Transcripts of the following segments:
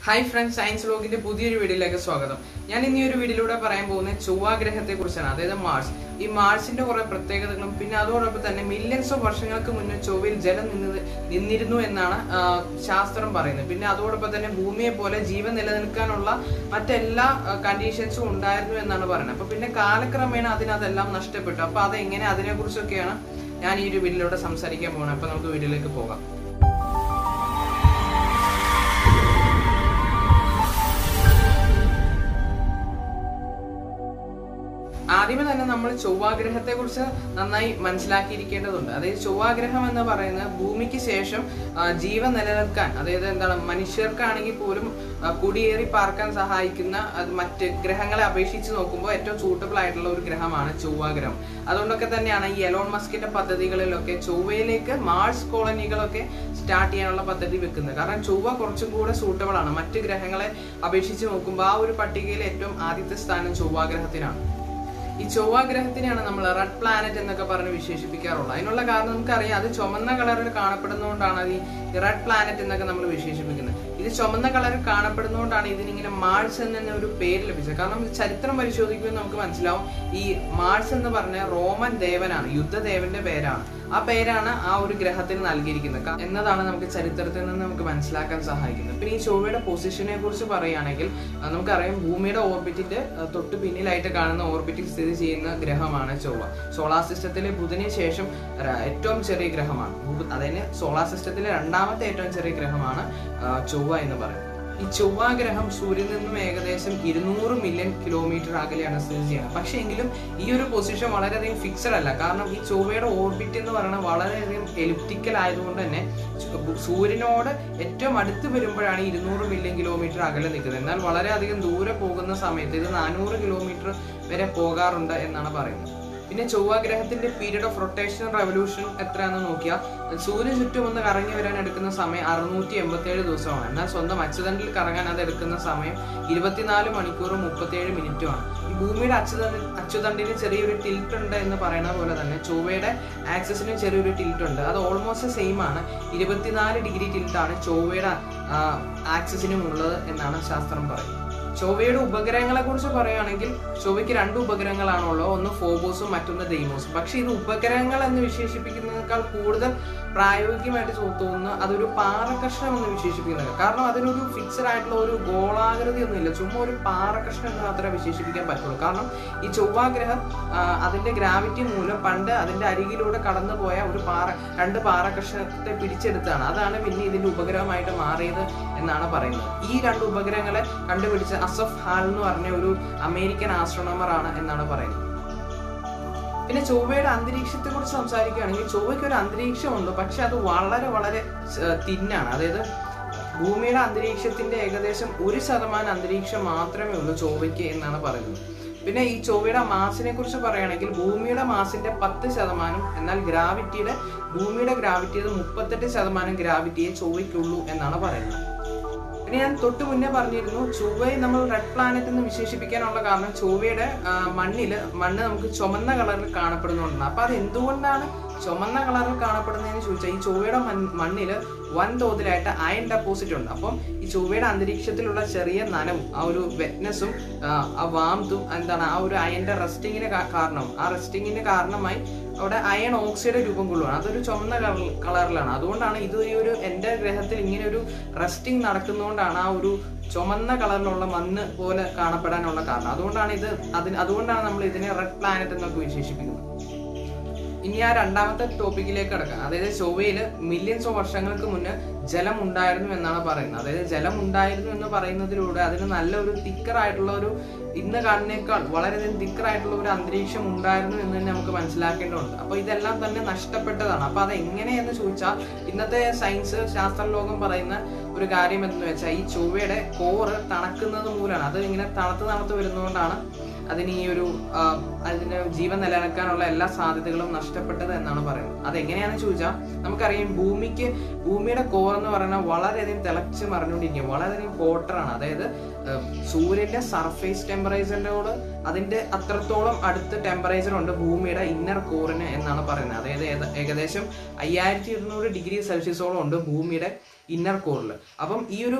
hi friends science ലോഗിന്റെ പുതിയൊരു വീഡിയോയിലേക്ക് സ്വാഗതം ഞാൻ ഇന്ന് ഈ ഒരു വീഡിയോയിലൂടെ പറയാൻ പോകുന്നത് ചൊവ്വാഗ്രഹത്തെ കുറിച്ചാണ് അതായത് മാർസ് ഈ മാർസിന്റെ കുറെ പ്രത്യേകതകളും പിന്നെ അതോടൊപ്പം തന്നെ മില്യൺസ് ഓഫ് വർഷങ്ങൾക്ക് മുന്നേ ചൊവ്വയിൽ ജലം നിന്നത് നിന്നിരുന്നു എന്നാണ് ആ, ശാസ്ത്രം പറയുന്നത് പിന്നെ അതോടൊപ്പം തന്നെ ഭൂമിയെ പോലെ ജീവൻ നിലനിൽക്കാനുള്ള മറ്റെല്ലാ കണ്ടീഷൻസും ഉണ്ടായിരുന്നു എന്നാണ് പറയുന്നത് അപ്പൊ പിന്നെ കാലക്രമേണ അതിനതെല്ലാം നഷ്ടപ്പെട്ടു അപ്പൊ അതെങ്ങനെ അതിനെ കുറിച്ചൊക്കെയാണ് ഞാൻ ഈ ഒരു വീഡിയോയിലൂടെ സംസാരിക്കാൻ പോകുന്നത് അപ്പൊ നമുക്ക് വീഡിയോയിലേക്ക് പോകാം ആദ്യമേ തന്നെ നമ്മൾ ചൊവ്വാഗ്രഹത്തെ കുറിച്ച് നന്നായി മനസ്സിലാക്കിയിരിക്കേണ്ടതുണ്ട് അതായത് ചൊവ്വാഗ്രഹം എന്ന് പറയുന്നത് ഭൂമിക്ക് ശേഷം ആ, ജീവൻ നിലനിൽക്കാൻ അതായത് എന്താണ് മനുഷ്യർക്കാണെങ്കിൽ പോലും ആ, കുടിയേറി പാർക്കാൻ സഹായിക്കുന്ന അത് മറ്റ് ഗ്രഹങ്ങളെ അപേക്ഷിച്ച് നോക്കുമ്പോൾ ഏറ്റവും സൂട്ടബിൾ ആയിട്ടുള്ള ഒരു ഗ്രഹമാണ് ചൊവ്വാഗ്രഹം അതുകൊണ്ടൊക്കെ തന്നെയാണ് ഈ എലോൺ മസ്കിന്റെ പദ്ധതികളിലൊക്കെ ചൊവ്വയിലേക്ക് മാർസ് കോളനികളൊക്കെ സ്റ്റാർട്ട് ചെയ്യാനുള്ള പദ്ധതി വെക്കുന്നത് കാരണം ചൊവ്വ കുറച്ചും കൂടെ സൂട്ടബിൾ ആണ് മറ്റ് ഗ്രഹങ്ങളെ അപേക്ഷിച്ച് നോക്കുമ്പോൾ ആ ഒരു പട്ടികയിൽ ഏറ്റവും ആദ്യത്തെ സ്ഥാനം ചൊവ്വാഗ്രഹത്തിനാണ് ഈ ചൊവ്വ ഗ്രഹത്തിനെയാണ് നമ്മൾ റെഡ് പ്ലാനറ്റ് എന്നൊക്കെ പറഞ്ഞ് വിശേഷിപ്പിക്കാറുള്ളത് അതിനുള്ള കാരണം നമുക്കറിയാം അത് ചുമന്ന കളറിൽ കാണപ്പെടുന്നതുകൊണ്ടാണ് അത് ഈ റെഡ് പ്ലാനറ്റ് എന്നൊക്കെ നമ്മൾ വിശേഷിപ്പിക്കുന്നത് ഇത് ചുമന്ന കളറിൽ കാണപ്പെടുന്നതുകൊണ്ടാണ് ഇതിനിങ്ങനെ മാർസ് എന്ന ഒരു പേര് ലഭിച്ചത് കാരണം ചരിത്രം പരിശോധിക്കുമ്പോൾ നമുക്ക് മനസ്സിലാവും ഈ മാർസ് എന്ന് പറഞ്ഞ റോമൻ ദേവനാണ് യുദ്ധദേവന്റെ പേരാണ് ആ പേരാണ് ആ ഒരു ഗ്രഹത്തിന് നൽകിയിരിക്കുന്നത് ക- എന്നതാണ് നമുക്ക് ചരിത്രത്തിൽ നിന്ന് നമുക്ക് മനസ്സിലാക്കാൻ സഹായിക്കുന്നത് പിന്നെ ഈ ചൊവ്വയുടെ പൊസിഷനെ കുറിച്ച് പറയുകയാണെങ്കിൽ ആ, നമുക്കറിയാം ഭൂമിയുടെ ഓർബിറ്റിന്റെ ആ, തൊട്ട് പിന്നിലായിട്ട് കാണുന്ന ഓർബിറ്റിൽ സ്ഥിതി ചെയ്യുന്ന ഗ്രഹമാണ് ചൊവ്വ സോളാർ സിസ്റ്റത്തിലെ ബുധന് ശേഷം ര- ഏറ്റവും ചെറിയ ഗ്രഹമാണ് ഭൂ- അതായത് സോളാർ സിസ്റ്റത്തിലെ രണ്ടാമത്തെ ഏറ്റവും ചെറിയ ഗ്രഹമാണ് ആ, ചൊവ്വ എന്ന് പറയുന്നത് ഈ ചൊവ്വ ഗ്രഹം സൂര്യനിൽ നിന്നും ഏകദേശം ഇരുന്നൂറ് മില്യൺ കിലോമീറ്റർ അകലെയാണ് സ്ഥിതി ചെയ്യുന്നത് പക്ഷേ എങ്കിലും ഈ ഒരു പൊസിഷൻ വളരെയധികം ഫിക്സഡ് അല്ല കാരണം ഈ ചൊവ്വയുടെ ഓർബിറ്റ് എന്ന് പറയുന്നത് വളരെയധികം എലിപ്റ്റിക്കൽ ആയതുകൊണ്ട് തന്നെ ചു- സൂര്യനോട് ഏറ്റവും അടുത്ത് വരുമ്പോഴാണ് ഇരുന്നൂറ് മില്യൺ കിലോമീറ്റർ അകലെ നിൽക്കുന്നത് എന്നാൽ വളരെയധികം ദൂരെ പോകുന്ന സമയത്ത് ഇത് നാനൂറ് കിലോമീറ്റർ വരെ പോകാറുണ്ട് എന്നാണ് പറയുന്നത് പിന്നെ ചൊവ്വ ഗ്രഹത്തിന്റെ പീരീഡ് ഓഫ് റൊട്ടേഷൻ റെവല്യൂഷൻ എത്രയാണെന്ന് നോക്കിയാൽ സൂര്യൻ ചുറ്റും ഒന്ന് കറങ്ങി വരാൻ എടുക്കുന്ന സമയം അറുന്നൂറ്റി എൺപത്തി ഏഴ് ദിവസമാണ് എന്നാൽ സ്വന്തം അച്ചുതണ്ടിൽ കറങ്ങാൻ അത് എടുക്കുന്ന സമയം ഇരുപത്തിനാല് മണിക്കൂറും മുപ്പത്തിയേഴ് മിനിറ്റുമാണ് ഈ ഭൂമിയുടെ അച്ചുതണ്ട് അച്ചുതണ്ടിന് ചെറിയൊരു ടിൽറ്റ് ഉണ്ട് എന്ന് പറയുന്ന പോലെ തന്നെ ചൊവ്വയുടെ ആക്സസിന് ചെറിയൊരു ടിൽറ്റ് ഉണ്ട് അത് ഓൾമോസ്റ്റ് സെയിം ആണ് ഇരുപത്തിനാല് ഡിഗ്രി ടിൽറ്റാണ് ചൊവ്വയുടെ ആക്സസിനും ഉള്ളത് എന്നാണ് ശാസ്ത്രം പറയുന്നത് ചൊവ്വയുടെ ഉപഗ്രഹങ്ങളെ കുറിച്ച് പറയുകയാണെങ്കിൽ ചൊവ്വയ്ക്ക് രണ്ട് ഉപഗ്രഹങ്ങളാണുള്ളത് ഒന്ന് ഫോബോസും മറ്റൊന്ന് ഡെയ്മോസും പക്ഷെ ഇത് ഉപഗ്രഹങ്ങൾ എന്ന് വിശേഷിപ്പിക്കുന്നതിനേക്കാൾ കൂടുതൽ പ്രായോഗികമായിട്ട് തോ- തോന്നുന്ന അതൊരു പാറക്കഷ്ണം എന്ന് വിശേഷിപ്പിക്കുന്നത് കാരണം അതിനൊരു ഫിക്സഡ് ആയിട്ടുള്ള ഒരു ഗോളാകൃതി ഒന്നുമില്ല ചുമ്മാ ഒരു പാറക്കഷ്ണം എന്ന് മാത്രമേ വിശേഷിപ്പിക്കാൻ പറ്റുള്ളൂ കാരണം ഈ ചൊവ്വാഗ്രഹം ആ, അതിന്റെ ഗ്രാവിറ്റി മൂലം പണ്ട് അതിന്റെ അരികിലൂടെ കടന്നു പോയ ഒരു പാറ രണ്ട് പാറക്കഷ്ണത്തെ പിടിച്ചെടുത്താണ് അതാണ് പിന്നെ ഇതിന്റെ ഉപഗ്രഹമായിട്ട് മാറിയത് എന്നാണ് പറയുന്നത് ഈ രണ്ട് ഉപഗ്രഹങ്ങളെ കണ്ടുപിടിച്ച അസഫ് ഹാൾ എന്ന് പറഞ്ഞ ഒരു അമേരിക്കൻ ആസ്ട്രോണമർ ആണ് എന്നാണ് പറയുന്നത് പിന്നെ ചൊവ്വയുടെ അന്തരീക്ഷത്തെ കുറിച്ച് സംസാരിക്കുകയാണെങ്കിൽ ചൊവ്വയ്ക്ക് ഒരു അന്തരീക്ഷമുണ്ട് പക്ഷെ അത് വളരെ വളരെ തിന്നാണ് അതായത് ഭൂമിയുടെ അന്തരീക്ഷത്തിന്റെ ഏകദേശം ഒരു ശതമാനം അന്തരീക്ഷം മാത്രമേ ഉള്ളൂ ചൊവ്വയ്ക്ക് എന്നാണ് പറയുന്നത് പിന്നെ ഈ ചൊവ്വയുടെ മാസിനെ കുറിച്ച് പറയുകയാണെങ്കിൽ ഭൂമിയുടെ മാസിന്റെ പത്ത് ശതമാനം എന്നാൽ ഗ്രാവിറ്റിയുടെ ഭൂമിയുടെ ഗ്രാവിറ്റിയുടെ മുപ്പത്തെട്ട് ശതമാനം ഗ്രാവിറ്റിയെ ചൊവ്വയ്ക്കുള്ളൂ എന്നാണ് പറയുന്നത് പിന്നെ ഞാൻ തൊട്ട് മുന്നേ പറഞ്ഞിരുന്നു ചൊവ്വയെ നമ്മൾ റെഡ് പ്ലാനറ്റ് എന്ന് വിശേഷിപ്പിക്കാനുള്ള കാരണം ചൊവ്വയുടെ ആ, മണ്ണില് മണ്ണ് നമുക്ക് ചുമന്ന കളറിൽ കാണപ്പെടുന്നുണ്ട് അപ്പൊ അത് എന്തുകൊണ്ടാണ് ചുമന്ന കളറിൽ കാണപ്പെടുന്നതെന്ന് ചോദിച്ചാൽ ഈ ചൊവ്വയുടെ മൺ- മണ്ണില് വൻ തോതിലായിട്ട് അയൺ ഡെപ്പോസിറ്റ് ഉണ്ട് അപ്പം ഈ ചൊവ്വയുടെ അന്തരീക്ഷത്തിലുള്ള ചെറിയ നനവും ആ ഒരു വെറ്റ്നെസ്സും ആ വാംതും എന്താണ് ആ ഒരു അയന്റെ റെസ്റ്റിങ്ങിന് കാരണം ആ റെസ്റ്റിങ്ങിന് കാരണമായി അവിടെ അയൺ ഓക്സൈഡ് രൂപം കൊള്ളുകയാണ് അതൊരു ചുമന്ന കളർ- കളറിലാണ് അതുകൊണ്ടാണ് ഇത് ഈ ഒരു എൻ്റെ ഗ്രഹത്തിൽ ഇങ്ങനെ ഒരു റെസ്റ്റിംഗ് നടക്കുന്നതുകൊണ്ടാണ് ആ ഒരു ചുമന്ന കളറിലുള്ള മണ്ണ് പോലെ കാണപ്പെടാനുള്ള കാരണം അതുകൊണ്ടാണ് ഇത് അതിന് അതുകൊണ്ടാണ് നമ്മൾ ഇതിനെ റെഡ് പ്ലാനറ്റ് എന്നൊക്കെ വിശേഷിപ്പിക്കുന്നത് ഇനി ആ രണ്ടാമത്തെ ടോപ്പിക്കിലേക്ക് കിടക്കാം അതായത് ചൊവ്വയിൽ മില്യൺസ് ഓഫ് വർഷങ്ങൾക്ക് മുന്നേ ജലം ഉണ്ടായിരുന്നു എന്നാണ് പറയുന്നത് അതായത് ജലം ഉണ്ടായിരുന്നു എന്ന് പറയുന്നതിലൂടെ അതിന് നല്ലൊരു തിക്കർ ആയിട്ടുള്ള ഒരു ഇന്ന് കാണുന്നേക്കാൾ വളരെയധികം തിക്കർ ആയിട്ടുള്ള ഒരു അന്തരീക്ഷം ഉണ്ടായിരുന്നു എന്ന് തന്നെ നമുക്ക് മനസ്സിലാക്കേണ്ടതുണ്ട് അപ്പൊ ഇതെല്ലാം തന്നെ നഷ്ടപ്പെട്ടതാണ് അപ്പൊ അത് എങ്ങനെയെന്ന് ചോദിച്ചാൽ ഇന്നത്തെ സയൻസ് ശാസ്ത്രലോകം പറയുന്ന ഒരു കാര്യം എന്ന് വെച്ചാൽ ഈ ചൊവ്വയുടെ കോറ് തണുക്കുന്നത് മൂലമാണ് അത് ഇങ്ങനെ തണുത്ത് തണുത്ത് വരുന്നതുകൊണ്ടാണ് അതിന് ഈ ഒരു ആ, അതിന് ജീവൻ നിലനിൽക്കാനുള്ള എല്ലാ സാധ്യതകളും നഷ്ടപ്പെട്ടത് എന്നാണ് പറയുന്നത് അതെങ്ങനെയാണെന്ന് ചോദിച്ചാൽ നമുക്കറിയാം ഭൂമിക്ക് ഭൂമിയുടെ കോർ എന്ന് പറയുന്നത് വളരെയധികം തിളച്ച് മറിഞ്ഞുകൊണ്ടിരിക്കും വളരെയധികം ഹോട്ടറാണ് അതായത് ആ, സൂര്യന്റെ സർഫേസ് ടെമ്പറേച്ചറിനോട് അതിന്റെ അത്രത്തോളം അടുത്ത് ടെമ്പറേച്ചർ ഉണ്ട് ഭൂമിയുടെ ഇന്നർ കോറിന് എന്നാണ് പറയുന്നത് അതായത് ഏത- ഏകദേശം അയ്യായിരത്തി ഇരുന്നൂറ് ഡിഗ്രി സെൽഷ്യസോളം ഉണ്ട് ഭൂമിയുടെ ഇന്നർ കോറിൽ അപ്പം ഈ ഒരു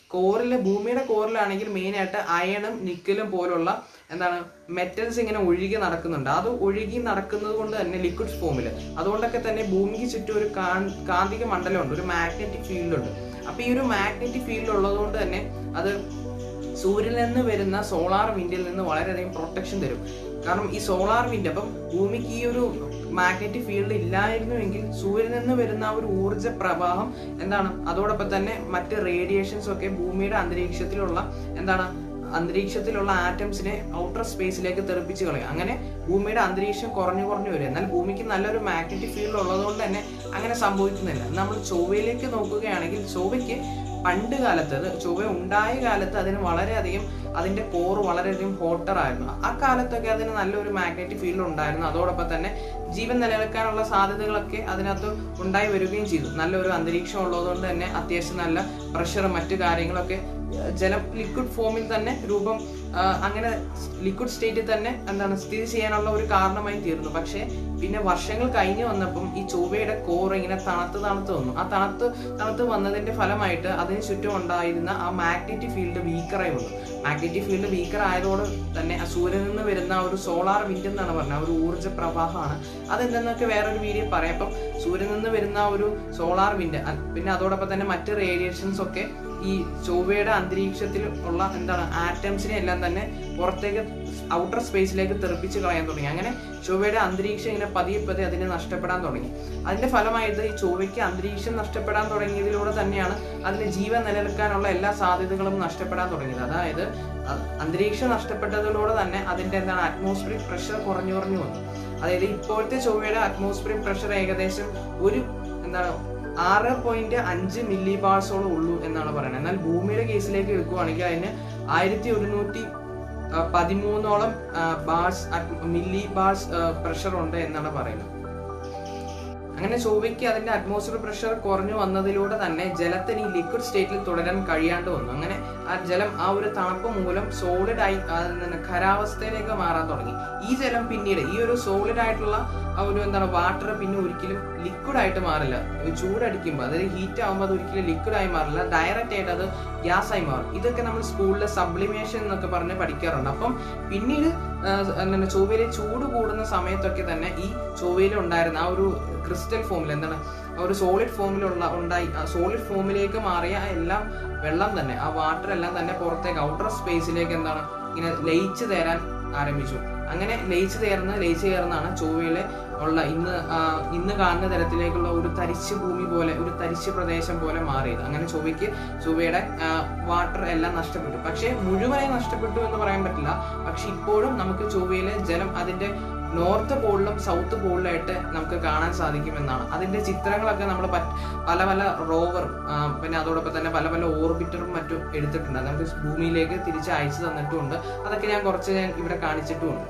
കോറിൽ ഭൂമിയുടെ കോറിലാണെങ്കിൽ മെയിനായിട്ട് അയണും നിക്കലും പോലുള്ള എന്താണ് മെറ്റൽസ് ഇങ്ങനെ ഒഴുകി നടക്കുന്നുണ്ട് അത് ഒഴുകി നടക്കുന്നത് കൊണ്ട് തന്നെ ലിക്വിഡ് ഫോമിൽ അതുകൊണ്ടൊക്കെ തന്നെ ഭൂമിക്ക് ചുറ്റും ഒരു കാ- കാന്തിക മണ്ഡലമുണ്ട് ഒരു മാഗ്നറ്റിക് ഫീൽഡ് ഉണ്ട് അപ്പൊ ഈ ഒരു മാഗ്നറ്റിക് ഫീൽഡ് ഉള്ളതുകൊണ്ട് തന്നെ അത് സൂര്യനിൽ നിന്ന് വരുന്ന സോളാർ വിൻഡിൽ നിന്ന് വളരെയധികം പ്രൊട്ടക്ഷൻ തരും കാരണം ഈ സോളാർ വിൻഡ് അപ്പം ഭൂമിക്ക് ഈ ഒരു മാഗ്നറ്റിക് ഫീൽഡ് ഇല്ലായിരുന്നുവെങ്കിൽ സൂര്യനിൽ നിന്ന് വരുന്ന ആ ഒരു ഊർജ്ജ പ്രവാഹം എന്താണ് അതോടൊപ്പം തന്നെ മറ്റ് റേഡിയേഷൻസ് ഒക്കെ ഭൂമിയുടെ അന്തരീക്ഷത്തിലുള്ള എന്താണ് അന്തരീക്ഷത്തിലുള്ള ആറ്റംസിനെ ഔട്ടർ സ്പേസിലേക്ക് തെറിപ്പിച്ച് കളയും അങ്ങനെ ഭൂമിയുടെ അന്തരീക്ഷം കുറഞ്ഞു കുറഞ്ഞു വരും എന്നാൽ ഭൂമിക്ക് നല്ലൊരു മാഗ്നറ്റിക് ഫീൽഡ് ഉള്ളതുകൊണ്ട് തന്നെ അങ്ങനെ സംഭവിക്കുന്നില്ല നമ്മൾ ചൊവ്വയിലേക്ക് നോക്കുകയാണെങ്കിൽ ചൊവ്വയ്ക്ക് പണ്ട് കാലത്ത് അത് ചൊവ്വ ഉണ്ടായ കാലത്ത് അതിന് വളരെയധികം അതിന്റെ കോറ് വളരെയധികം ഹോട്ടർ ആയിരുന്നു ആ കാലത്തൊക്കെ അതിന് നല്ലൊരു മാഗ്നറ്റിക് ഫീൽഡ് ഉണ്ടായിരുന്നു അതോടൊപ്പം തന്നെ ജീവൻ നിലനിൽക്കാനുള്ള സാധ്യതകളൊക്കെ അതിനകത്ത് ഉണ്ടായി വരികയും ചെയ്തു നല്ലൊരു അന്തരീക്ഷം ഉള്ളതുകൊണ്ട് തന്നെ അത്യാവശ്യം നല്ല പ്രഷർ മറ്റു കാര്യങ്ങളൊക്കെ ഏഹ് ജലം ലിക്വിഡ് ഫോമിൽ തന്നെ രൂപം ആ, അങ്ങനെ ലിക്വിഡ് സ്റ്റേറ്റിൽ തന്നെ എന്താണ് സ്ഥിതി ചെയ്യാനുള്ള ഒരു കാരണമായി തീർന്നു പക്ഷേ പിന്നെ വർഷങ്ങൾ കഴിഞ്ഞു വന്നപ്പം ഈ ചൊവ്വയുടെ കോർ ഇങ്ങനെ തണുത്ത് തണുത്ത് വന്നു ആ തണുത്ത് തണുത്ത് വന്നതിന്റെ ഫലമായിട്ട് അതിന് ചുറ്റും ഉണ്ടായിരുന്ന ആ മാഗ്നറ്റിക് ഫീൽഡ് വീക്കറായി വന്നു മാഗ്നറ്റിക് ഫീൽഡ് വീക്കർ ആയതോടെ തന്നെ ആ സൂര്യനിൽ നിന്ന് വരുന്ന ആ ഒരു സോളാർ വിൻഡ് എന്നാണ് പറഞ്ഞത് ആ ഒരു ഊർജ്ജ പ്രവാഹമാണ് അതെന്തെന്നൊക്കെ വേറൊരു വീഡിയോ പറയാം അപ്പം സൂര്യനിൽ നിന്ന് വരുന്ന ആ ഒരു സോളാർ വിൻഡ് പിന്നെ അതോടൊപ്പം തന്നെ മറ്റ് റേഡിയേഷൻസ് ഒക്കെ ഈ ചൊവ്വയുടെ അന്തരീക്ഷത്തിൽ ഉള്ള എന്താണ് ആറ്റംസിനെ എല്ലാം തന്നെ പുറത്തേക്ക് ഔട്ടർ സ്പേസിലേക്ക് തെറിപ്പിച്ച് കളയാൻ തുടങ്ങി അങ്ങനെ ചൊവ്വയുടെ അന്തരീക്ഷം ഇങ്ങനെ പതിയെ പതിയെ അതിനെ നഷ്ടപ്പെടാൻ തുടങ്ങി അതിന്റെ ഫലമായിട്ട് ഈ ചൊവ്വയ്ക്ക് അന്തരീക്ഷം നഷ്ടപ്പെടാൻ തുടങ്ങിയതിലൂടെ തന്നെയാണ് അതിന് ജീവൻ നിലനിൽക്കാനുള്ള എല്ലാ സാധ്യതകളും നഷ്ടപ്പെടാൻ തുടങ്ങിയത് അതായത് അ- അന്തരീക്ഷം നഷ്ടപ്പെട്ടതിലൂടെ തന്നെ അതിന്റെ എന്താണ് അറ്റ്മോസ്ഫിയറിക് പ്രഷർ കുറഞ്ഞു കുറഞ്ഞു വന്നു അതായത് ഇപ്പോഴത്തെ ചൊവ്വയുടെ അറ്റ്മോസ്ഫിയറിക് പ്രഷർ ഏകദേശം ഒരു എന്താണ് ആറ് പോയിന്റ് അഞ്ച് മില്ലി ബാർസോളം ഉള്ളൂ എന്നാണ് പറയുന്നത് എന്നാൽ ഭൂമിയുടെ കേസിലേക്ക് എടുക്കുവാണെങ്കിൽ അതിന് ആയിരത്തി ഒരുന്നൂറ്റി ആ, പതിമൂന്നോളം ആ, ബാർസ് മില്ലി ബാർസ് പ്രഷർ ഉണ്ട് എന്നാണ് പറയുന്നത് അങ്ങനെ ചൊവ്വയ്ക്ക് അതിന്റെ അറ്റ്മോസ്ഫിയർ പ്രഷർ കുറഞ്ഞു വന്നതിലൂടെ തന്നെ ജലത്തിന് ഈ ലിക്വിഡ് സ്റ്റേറ്റിൽ തുടരാൻ കഴിയാണ്ട് വന്നു അങ്ങനെ ആ ജലം ആ ഒരു തണുപ്പ് മൂലം സോളിഡ് ആയി ആ, എന്താണ് ഖരാവസ്ഥയിലേക്ക് മാറാൻ തുടങ്ങി ഈ ജലം പിന്നീട് ഈ ഒരു സോളിഡ് ആയിട്ടുള്ള ആ ഒരു എന്താണ് വാട്ടർ പിന്നെ ഒരിക്കലും ലിക്വിഡ് ആയിട്ട് മാറില്ല ഒരു ചൂടടിക്കുമ്പോൾ അതായത് ഹീറ്റ് ആകുമ്പോൾ അത് ഒരിക്കലും ലിക്വിഡ് ആയി മാറില്ല ഡയറക്റ്റ് ആയിട്ട് അത് ഗ്യാസ് ആയി മാറും ഇതൊക്കെ നമ്മൾ സ്കൂളിലെ സബ്ലിമേഷൻ എന്നൊക്കെ പറഞ്ഞ് പഠിക്കാറുണ്ട് അപ്പം പിന്നീട് ആ, എന്താണ് ചൊവ്വയിൽ ചൂട് കൂടുന്ന സമയത്തൊക്കെ തന്നെ ഈ ചൊവ്വയിൽ ഉണ്ടായിരുന്ന ആ ഒരു ക്രിസ്റ്റൽ ഫോമിൽ എന്താണ് ആ ഒരു സോളിഡ് ഫോമിലുള്ള ഉണ്ടായി സോളിഡ് ഫോമിലേക്ക് മാറിയ ആ എല്ലാം വെള്ളം തന്നെ ആ വാട്ടർ എല്ലാം തന്നെ പുറത്തേക്ക് ഔട്ടർ സ്പേസിലേക്ക് എന്താണ് ഇങ്ങനെ ലയിച്ചു തേരാൻ ആരംഭിച്ചു അങ്ങനെ ലയിച്ചു ചേർന്ന് ലയിച്ചു ചേർന്നാണ് ചൊവ്വയിലെ ഉള്ള ഇന്ന് ആ, ഇന്ന് കാണുന്ന തരത്തിലേക്കുള്ള ഒരു തരിശ് ഭൂമി പോലെ ഒരു തരിശ് പ്രദേശം പോലെ മാറിയത് അങ്ങനെ ചൊവ്വയ്ക്ക് ചൊവ്വയുടെ വാട്ടർ എല്ലാം നഷ്ടപ്പെട്ടു പക്ഷേ മുഴുവനായി നഷ്ടപ്പെട്ടു എന്ന് പറയാൻ പറ്റില്ല പക്ഷെ ഇപ്പോഴും നമുക്ക് ചൊവ്വയിലെ ജലം അതിന്റെ നോർത്ത് പോളിലും സൗത്ത് പോളിലായിട്ട് നമുക്ക് കാണാൻ സാധിക്കുമെന്നാണ് അതിന്റെ ചിത്രങ്ങളൊക്കെ നമ്മൾ പല പല റോവർ പിന്നെ അതോടൊപ്പം തന്നെ പല പല ഓർബിറ്ററും മറ്റും എടുത്തിട്ടുണ്ട് അത് നമുക്ക് ഭൂമിയിലേക്ക് തിരിച്ച് അയച്ചു തന്നിട്ടുമുണ്ട് അതൊക്കെ ഞാൻ കുറച്ച് ഞാൻ ഇവിടെ കാണിച്ചിട്ടുമുണ്ട്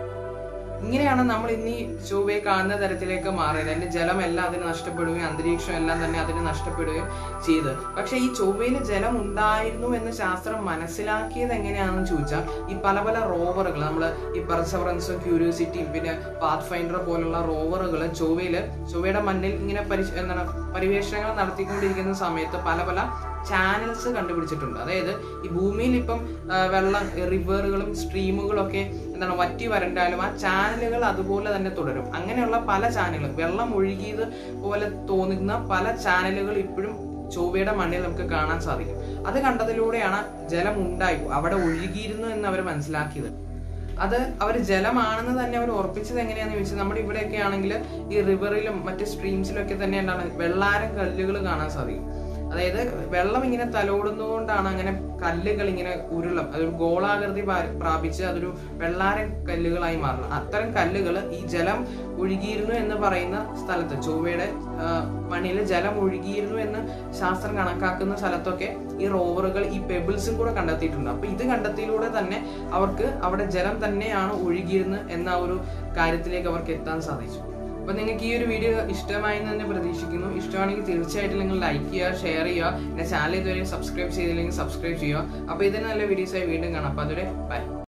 ഇങ്ങനെയാണ് നമ്മൾ ഇന്ന് ഈ ചൊവ്വയെ കാണുന്ന തരത്തിലേക്ക് മാറിയത് അതിന്റെ ജലം എല്ലാം അതിന് നഷ്ടപ്പെടുകയും അന്തരീക്ഷം എല്ലാം തന്നെ അതിന് നഷ്ടപ്പെടുകയും ചെയ്ത് പക്ഷെ ഈ ചൊവ്വയിൽ ജലം ഉണ്ടായിരുന്നു എന്ന് ശാസ്ത്രം മനസ്സിലാക്കിയത് എങ്ങനെയാണെന്ന് ചോദിച്ചാൽ ഈ പല പല റോവറുകൾ നമ്മൾ ഈ പെർസവറൻസും ക്യൂരിയോസിറ്റിയും പിന്നെ പാത്ത് ഫൈൻഡർ പോലുള്ള റോവറുകൾ ചൊവ്വയിൽ ചൊവ്വയുടെ മണ്ണിൽ ഇങ്ങനെ പരി എന്താണ് പരിവേഷണങ്ങൾ നടത്തിക്കൊണ്ടിരിക്കുന്ന സമയത്ത് പല പല ചാനൽസ് കണ്ടുപിടിച്ചിട്ടുണ്ട് അതായത് ഈ ഭൂമിയിൽ ഇപ്പം ആ, വെള്ളം റിവറുകളും സ്ട്രീമുകളും ഒക്കെ എന്താണ് വറ്റി വരണ്ടാലും ആ ചാനലുകൾ അതുപോലെ തന്നെ തുടരും അങ്ങനെയുള്ള പല ചാനലുകൾ വെള്ളം ഒഴുകിയത് പോലെ തോന്നുന്ന പല ചാനലുകൾ ഇപ്പോഴും ചൊവ്വയുടെ മണ്ണിൽ നമുക്ക് കാണാൻ സാധിക്കും അത് കണ്ടതിലൂടെയാണ് ജലം ഉണ്ടായി അവിടെ ഒഴുകിയിരുന്നു എന്ന് അവർ മനസ്സിലാക്കിയത് അത് അവർ ജലമാണെന്ന് തന്നെ അവർ ഉറപ്പിച്ചത് എങ്ങനെയാന്ന് ചോദിച്ചാൽ നമ്മുടെ ഇവിടെയൊക്കെ ആണെങ്കിൽ ഈ റിവറിലും മറ്റ് സ്ട്രീംസിലും ഒക്കെ തന്നെ എന്താണ് വെള്ളാരം കല്ലുകൾ കാണാൻ സാധിക്കും അതായത് വെള്ളം ഇങ്ങനെ തലോടുന്നതുകൊണ്ടാണ് അങ്ങനെ കല്ലുകൾ ഇങ്ങനെ ഉരുളം അതൊരു ഗോളാകൃതി പാ- പ്രാപിച്ച് അതൊരു വെള്ളാരം കല്ലുകളായി മാറുന്നത് അത്തരം കല്ലുകൾ ഈ ജലം ഒഴുകിയിരുന്നു എന്ന് പറയുന്ന സ്ഥലത്ത് ചൊവ്വയുടെ ആ, മണ്ണിൽ ജലം ഒഴുകിയിരുന്നു എന്ന് ശാസ്ത്രം കണക്കാക്കുന്ന സ്ഥലത്തൊക്കെ ഈ റോവറുകൾ ഈ പെബിൾസും കൂടെ കണ്ടെത്തിയിട്ടുണ്ട് അപ്പൊ ഇത് കണ്ടെത്തിയിലൂടെ തന്നെ അവർക്ക് അവിടെ ജലം തന്നെയാണ് ഒഴുകിയിരുന്നത് എന്ന ഒരു കാര്യത്തിലേക്ക് അവർക്ക് എത്താൻ സാധിച്ചു അപ്പൊ നിങ്ങൾക്ക് ഈ ഒരു വീഡിയോ ഇഷ്ടമായി എന്ന് തന്നെ പ്രതീക്ഷിക്കുന്നു ഇഷ്ടമാണെങ്കിൽ തീർച്ചയായിട്ടും നിങ്ങൾ ലൈക്ക് ചെയ്യുക ഷെയർ ചെയ്യുക എന്റെ ചാനൽ ഇതുവരെ സബ്സ്ക്രൈബ് ചെയ്തില്ലെങ്കിൽ സബ്സ്ക്രൈബ് ചെയ്യുക അപ്പൊ ഇതിന് നല്ല വീഡിയോസായി വീണ്ടും കാണാം അപ്പൊ അതുവരെ ബൈ